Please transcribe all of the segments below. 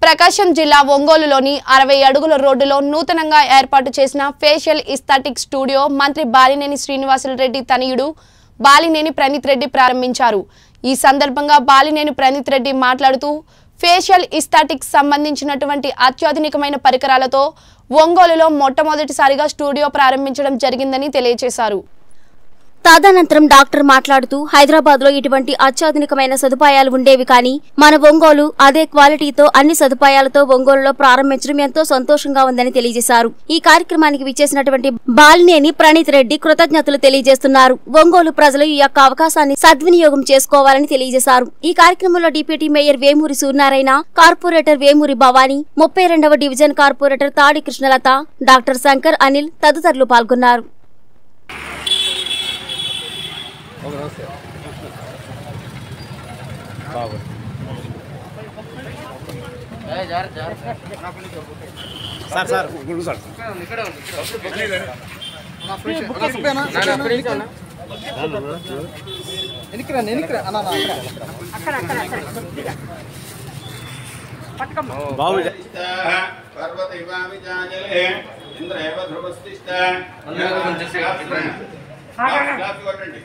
ప్రకాశం జిల్లా ఒంగోలులోని అరవై అడుగుల రోడ్డులో నూతనంగా ఏర్పాటు చేసిన ఫేషియల్ ఇస్థాటిక్ స్టూడియో మంత్రి బాలినేని శ్రీనివాసులరెడ్డి తనయుడు బాలినేని ప్రణీత్ రెడ్డి ప్రారంభించారు ఈ సందర్భంగా బాలినేని ప్రణీత్ రెడ్డి మాట్లాడుతూ ఫేషియల్ ఇస్థాటిక్స్ సంబంధించినటువంటి అత్యాధునికమైన పరికరాలతో ఒంగోలులో మొట్టమొదటిసారిగా స్టూడియో ప్రారంభించడం జరిగిందని తెలియజేశారు తదనంతరం డాక్టర్ మాట్లాడుతూ హైదరాబాద్ లో ఇటువంటి అత్యాధునికమైన సదుపాయాలు ఉండేవి కానీ మన ఒంగోలు అదే క్వాలిటీతో అన్ని సదుపాయాలతో ఒంగోలులో ప్రారంభించడం ఎంతో సంతోషంగా ఉందని తెలియజేశారు ఈ కార్యక్రమానికి విచ్చేసినటువంటి బాలినేని ప్రణీత్ రెడ్డి కృతజ్ఞతలు తెలియజేస్తున్నారు ఒంగోలు ప్రజలు ఈ యొక్క అవకాశాన్ని సద్వినియోగం చేసుకోవాలని తెలియజేశారు ఈ కార్యక్రమంలో deputy mayor Vemuri Suryanarayana corporator Vemuri Bhavani ముప్పై రెండవ డివిజన్ కార్పొరేటర్ తాడి కృష్ణలత డాక్టర్ శంకర్ అనిల్ తదితరులు పాల్గొన్నారు సార్ సార్ గుడ్ సార్ ఎనికిరా ఎనికిరా అన్న అన్న బాబు పర్వతైవామిజాజలే ఇంద్రయవ ధ్రువస్థిష్ట కొట్టండి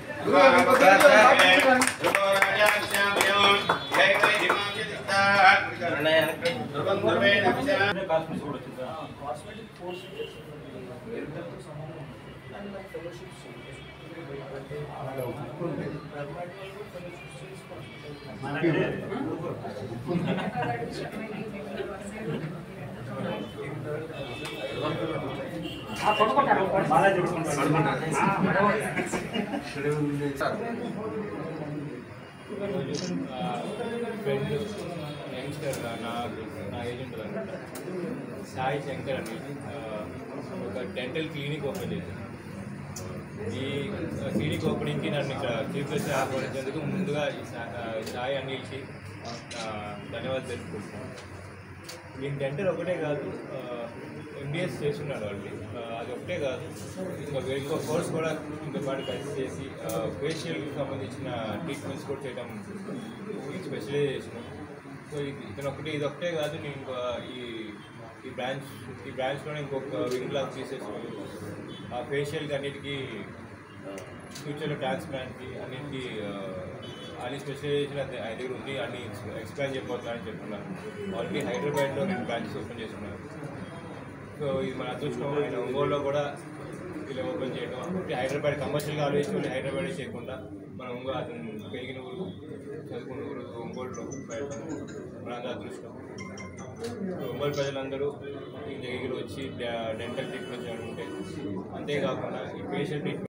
ధ్రువం ధ్రువేణ ఫ్రెండ్ యంగ్స్టర్ నా నా ఏజెంట్ అనమాట సాయి శంకర్ అని ఆ, ఒక డెంటల్ క్లినిక్ ఓపెన్ చేశాను ఈ క్లినిక్ ఓపెనింగ్కి నన్ను ఇక్కడ చీఫ్ గెస్ట్ ఆహ్వానించేందుకు ముందుగా ఈ సా- ఆ, సాయి అనిల్కి ఆ, ధన్యవాదాలు తెలుపుకుంటున్నాను దీని డెంటల్ ఒకటే కాదు ఎంబీఎస్ చేస్తున్నారు వాళ్ళు ఆ, అది ఒకటే కాదు ఇంకా వేరే ఇంకో కోర్స్ కూడా ఇంకో పాటు కలిసి చేసి ఫేషియల్కి సంబంధించిన ట్రీట్మెంట్స్ కూడా చేయడం స్పెషలైజేషన్ సో ఇది ఇతను ఒకటి ఇది ఒకటే కాదు నేను ఇంకా ఈ ఈ బ్రాంచ్ ఈ బ్రాంచ్లోనే ఇంకొక వింగ్ లాగా తీసేసి ఆ ఫేషియల్కి అన్నిటికీ ఫ్యూచర్లో ట్రాన్స్ప్లాంట్కి అన్నిటికీ ఆ, అన్ని స్పెషలైజేషన్ అది ఆయన దగ్గర ఉంది అన్ని ఎక్స్ప్లెయిన్ చెప్పబోతున్నానని చెప్తున్నాను ఆల్రెడీ హైదరాబాద్లో నేను బ్రాంచెస్ ఓపెన్ చేస్తున్నాను సో ఇది మన అదృష్టం ఆయన ఒంగోలులో కూడా ఇలా ఓపెన్ చేయడం అంటే హైదరాబాద్ కమర్షియల్గా ఆలోచించి వాళ్ళు హైదరాబాద్ చేయకుండా మన ఒంగోలు అతను పెరిగిన ఊరు చదువుకున్న ఊరు ఒంగోలులో పెట్టడం మనందరూ అదృష్టం సో ఒంగోలు ప్రజలందరూ ఈ దగ్గర వచ్చి డెంటల్ ట్రీట్మెంట్ ఉంటే అంతేకాకుండా ఈ ఫేషియల్ ట్రీట్మెంట్